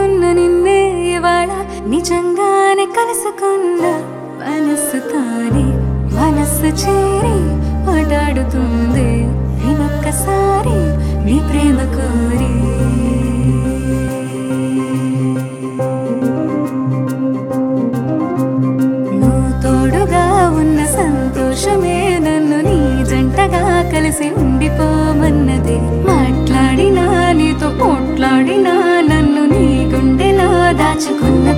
ఉన్న నిన్నే ఇవాళ నిజంగానే కలుసుకున్న మనస్సు తానే మనస్సు చేరి మాట్లాడుతుంది నేనొక్కసారి నీ ప్రేమ కోరి నువ్వు తోడుగా ఉన్న సంతోషమే నన్ను నీ జంటగా కలిసి ఉండిపోమన్నది మాట్లాడినా నీతో పోట్లాడినా నన్ను నీ గుండెలో దాచుకున్న